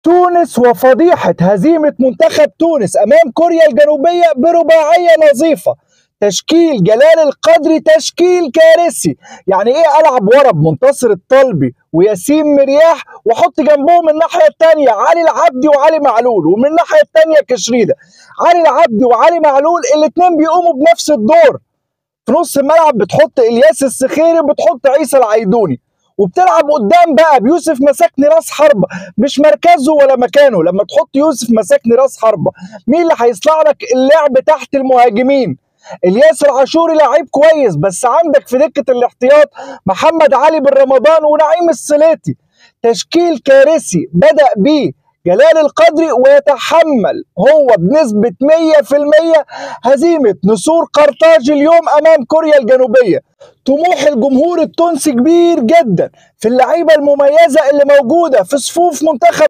تونس وفضيحة هزيمة منتخب تونس أمام كوريا الجنوبية برباعية نظيفة تشكيل جلال القدري تشكيل كارثي يعني ايه العب ورا بمنتصر الطلبي وياسين مرياح واحط جنبهم الناحيه الثانيه علي العبدي وعلي معلول ومن الناحيه الثانيه كشريده علي العبدي وعلي معلول الاثنين بيقوموا بنفس الدور في نص الملعب بتحط الياس السخيري وبتحط عيسى العيدوني وبتلعب قدام بقى بيوسف مساكني راس حربه مش مركزه ولا مكانه لما تحط يوسف مساكني راس حربه مين اللي هيصنع لك اللعب تحت المهاجمين الياس العاشوري لعيب كويس بس عندك في دكه الاحتياط محمد علي بن رمضان ونعيم السلاتي تشكيل كارثي بدا بيه جلال القدري ويتحمل هو بنسبة 100% هزيمة نسور قرطاج اليوم أمام كوريا الجنوبية طموح الجمهور التونسي كبير جدا في اللعيبة المميزة اللي موجودة في صفوف منتخب